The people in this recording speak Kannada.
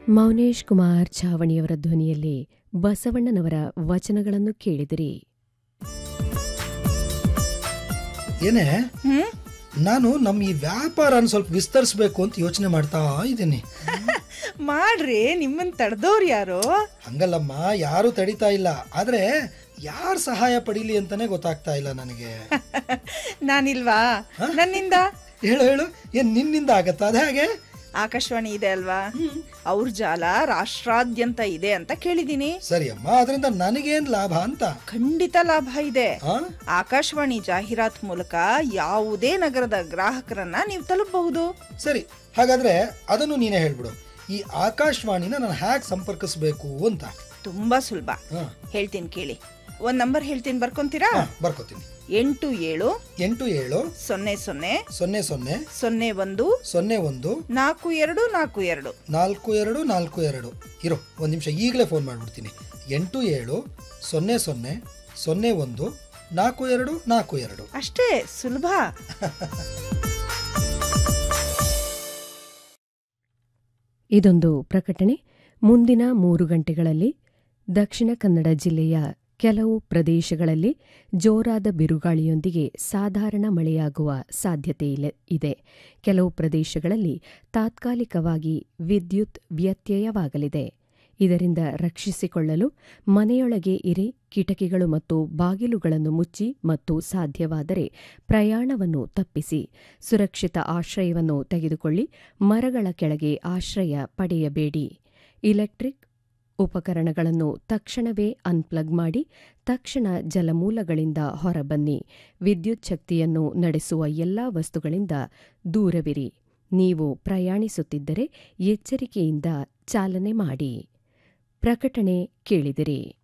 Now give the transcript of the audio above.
ಮೌನೇಶ್ ಕುಮಾರ್ ಛಾವಣಿಯವರ ಧ್ವನಿಯಲ್ಲಿ ಬಸವಣ್ಣನವರ ವಚನಗಳನ್ನು ಕೇಳಿದಿರಿ ಏನೇ ಹ್ಮ್ ನಾನು ನಮ್ಮ ಈ ವ್ಯಾಪಾರನ ಸ್ವಲ್ಪ ವಿಸ್ತರಿಸ್ಬೇಕು ಅಂತ ಯೋಚನೆ ಮಾಡ್ತಾ ಇದ್ದೀನಿ ಮಾಡ್ರಿ ನಿಮ್ಮನ್ ತಡೆದವ್ರು ಯಾರು ಹಂಗಲ್ಲಮ್ಮ ಯಾರು ತಡಿತಾ ಇಲ್ಲ ಆದ್ರೆ ಯಾರ ಸಹಾಯ ಪಡೀಲಿ ಅಂತಾನೆ ಗೊತ್ತಾಗ್ತಾ ಇಲ್ಲ ನನಗೆ ನಾನಿಲ್ವಾ ನನ್ನಿಂದ ಹೇಳು ಹೇಳು ಏನ್ ನಿನ್ನಿಂದ ಆಗತ್ತಾ ಅದೇ ಹಾಗೆ ಆಕಾಶವಾಣಿ ಇದೆ ಅಲ್ವಾ ಅವ್ರ ಜಾಲ ರಾಷ್ಟ್ರಾದ್ಯಂತ ಇದೆ ಅಂತ ಕೇಳಿದೀನಿ ಸರಿ ಅಮ್ಮ ಅದರಿಂದ ನನಗೇನ್ ಲಾಭ ಅಂತ ಖಂಡಿತ ಲಾಭ ಇದೆ ಆ? ಆಕಾಶವಾಣಿ ಜಾಹೀರಾತ್ ಮೂಲಕ ಯಾವುದೇ ನಗರದ ಗ್ರಾಹಕರನ್ನ ನೀವು ತಲುಪಬಹುದು ಸರಿ ಹಾಗಾದ್ರೆ ಅದನ್ನು ನೀನೇ ಹೇಳ್ಬಿಡು ಈ ಆಕಾಶವಾಣಿನ ನಾನು ಹ್ಯಾಕ್ ಸಂಪರ್ಕಿಸ್ಬೇಕು ಅಂತ ತುಂಬಾ ಸುಲಭ ಹಾ ಹೇಳ್ತೀನಿ ಕೇಳಿ ಒಂದ್ ನಂಬರ್ ಹೇಳ್ತೀನಿ ಬರ್ಕೊಂತೀರಾ ಹಾ, ಬರ್ಕೋತೀನಿ ಎಂಟು ಏಳು ಎಂಟು ಏಳು ಸೊನ್ನೆ ಸೊನ್ನೆ ಸೊನ್ನೆ ಸೊನ್ನೆ ಸೊನ್ನೆ ಒಂದು ಸೊನ್ನೆ ಒಂದು ನಾಲ್ಕು ಎರಡು ನಾಲ್ಕು ಎರಡು ನಾಲ್ಕು ಎರಡು ನಾಲ್ಕು ಎರಡು ಇರೋ ಒಂದು ನಿಮಿಷ ಈಗಲೇ ಫೋನ್ ಮಾಡಿಬಿಡ್ತೀನಿ ಎಂಟು ಏಳು ಸೊನ್ನೆ ಸೊನ್ನೆ ಸೊನ್ನೆ ಒಂದು ನಾಲ್ಕು ಎರಡು ನಾಲ್ಕು ಎರಡು ಅಷ್ಟೇ ಸುಲಭ ಇದೊಂದು ಪ್ರಕಟಣೆ ಮುಂದಿನ ಮೂರು ಗಂಟೆಗಳಲ್ಲಿ ದಕ್ಷಿಣ ಕನ್ನಡ ಜಿಲ್ಲೆಯ ಕೆಲವು ಪ್ರದೇಶಗಳಲ್ಲಿ ಜೋರಾದ ಬಿರುಗಾಳಿಯೊಂದಿಗೆ ಸಾಧಾರಣ ಮಳೆಯಾಗುವ ಸಾಧ್ಯತೆ ಇಲ್ಲ- ಇದೆ ಕೆಲವು ಪ್ರದೇಶಗಳಲ್ಲಿ ತಾತ್ಕಾಲಿಕವಾಗಿ ವಿದ್ಯುತ್ ವ್ಯತ್ಯಯವಾಗಲಿದೆ ಇದರಿಂದ ರಕ್ಷಿಸಿಕೊಳ್ಳಲು ಮನೆಯೊಳಗೆ ಇರಿ ಕಿಟಕಿಗಳು ಮತ್ತು ಬಾಗಿಲುಗಳನ್ನು ಮುಚ್ಚಿ ಮತ್ತು ಸಾಧ್ಯವಾದರೆ ಪ್ರಯಾಣವನ್ನು ತಪ್ಪಿಸಿ ಸುರಕ್ಷಿತ ಆಶ್ರಯವನ್ನು ತೆಗೆದುಕೊಳ್ಳಿ ಮರಗಳ ಕೆಳಗೆ ಆಶ್ರಯ ಪಡೆಯಬೇಡಿ ಇಲೆಕ್ಟ್ರಿಕ್ ಉಪಕರಣಗಳನ್ನು ತಕ್ಷಣವೇ ಅನ್ಪ್ಲಗ್ ಮಾಡಿ ತಕ್ಷಣ ಜಲಮೂಲಗಳಿಂದ ಹೊರಬನ್ನಿ ವಿದ್ಯುತ್ ಶಕ್ತಿಯನ್ನು ನಡೆಸುವ ಎಲ್ಲಾ ವಸ್ತುಗಳಿಂದ ದೂರವಿರಿ ನೀವು ಪ್ರಯಾಣಿಸುತ್ತಿದ್ದರೆ ಎಚ್ಚರಿಕೆಯಿಂದ ಚಾಲನೆ ಮಾಡಿ ಪ್ರಕಟಣೆ ಕೇಳಿದಿರಿ